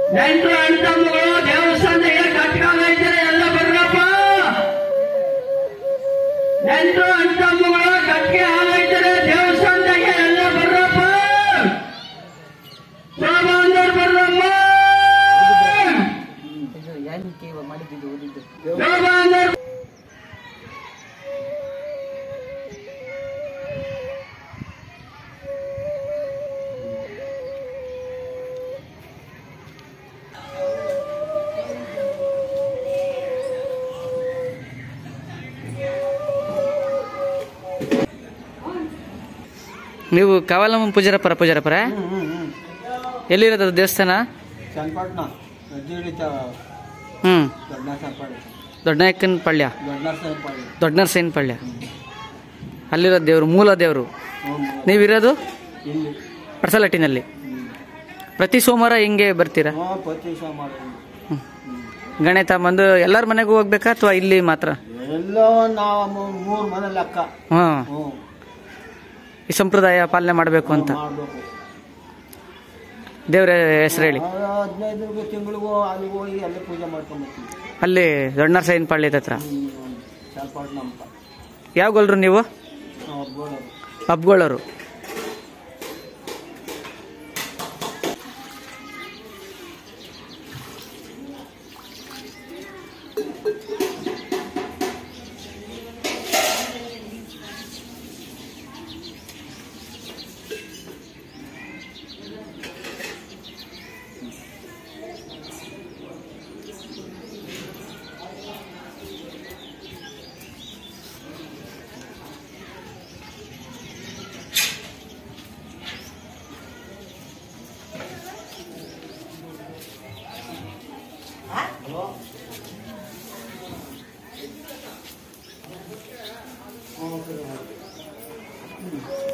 ನೆಂಟರು ಅಣ್ತಮ್ಮಗಳು ದೇವಸ್ಥಾನಕ್ಕೆ ಕಟ್ಕೊಂಡೈತಾರೆ ಎಲ್ಲ ಬರ್ರಪ್ಪ ನೆಂಟರು ಅಣ್ತಮ್ಮಗಳು ಕಟ್ಗೆ ಆಗೈತಾರೆ ದೇವಸ್ಥಾನದಾಗೆ ಎಲ್ಲ ಬರ್ರಪ್ಪ ಸೋಮವಾರ ಬರ್ರಮ್ಮ ಇದು ಏನಕ್ಕೆ ಇವಾಗ ಮಾಡಿದ್ದು ಓದಿದ್ದು ಸೋಮವಾರ ನೀವು ಕಾವಲಮ್ಮ ಪೂಜಾರಪ್ಪರ ಪೂಜಾರಪ್ಪರ ಎಲ್ಲಿರೋದು ಅದು ದೇವಸ್ಥಾನ ಚನ್ನಪಟ್ಟಣ ಜೀಡಿ ಹ್ಞೂ ದೊಡ್ಡ ಸರ್ಪಾಡಿ ದೊಡ್ಡನಾಯಕನ ಪಳ್ಯ ದೊಡ್ಡ ಸರ್ಪಾಡಿ ದೊಡ್ಡ ನರಸೇನ ಪಳ್ಯ ಅಲ್ಲಿರೋ ದೇವರು ಮೂಲ ದೇವರು ನೀವಿರೋದು ಇಲ್ಲಿ ಪಡ್ಸಲಟ್ಟಿನಲ್ಲಿ ಪ್ರತಿ ಸೋಮವಾರ ಹಿಂಗೆ ಬರ್ತೀರಾ ಹ್ಞೂ ಪ್ರತಿ ಸೋಮವಾರ ಗಣೆ ತಗೊಂಬಂದು ಎಲ್ಲರ ಮನೆಗೂ ಹೋಗ್ಬೇಕಾ ಅಥವಾ ಇಲ್ಲಿ ಮಾತ್ರ ಎಲ್ಲೋ ನಾವು ಮೂರು ಮನೆ ಲೆಕ್ಕ ಹಾಂ ಹ್ಞೂ ಈ ಸಂಪ್ರದಾಯ ಪಾಲನೆ ಮಾಡಬೇಕು ಅಂತ ಮಾಡಬೇಕು ದೇವರ ಹೆಸರು ಹೇಳಿ ಹದಿನೈದು ತಿಂಗಳಿಗೂ ಅಲ್ಲಿಗೆ ಹೋಗಿ ಅಲ್ಲೇ ಪೂಜೆ ಮಾಡ್ಕೊಂಡ್ಬರ್ತೀವಿ ಅಲ್ಲಿ ದೊಡ್ಡ ನರಸೇನ ಪಾಳ್ಯದ ಹತ್ರ ಚನ್ನಪಟ್ಟಣ ಅಂತ ಯಾವ ಗೊಲ್ರು ನೀವು ಅವ್ರು ಬೋಳೋರು ಹಬ್ಗಳವರು ಹ್ಞೂ ಸರಿ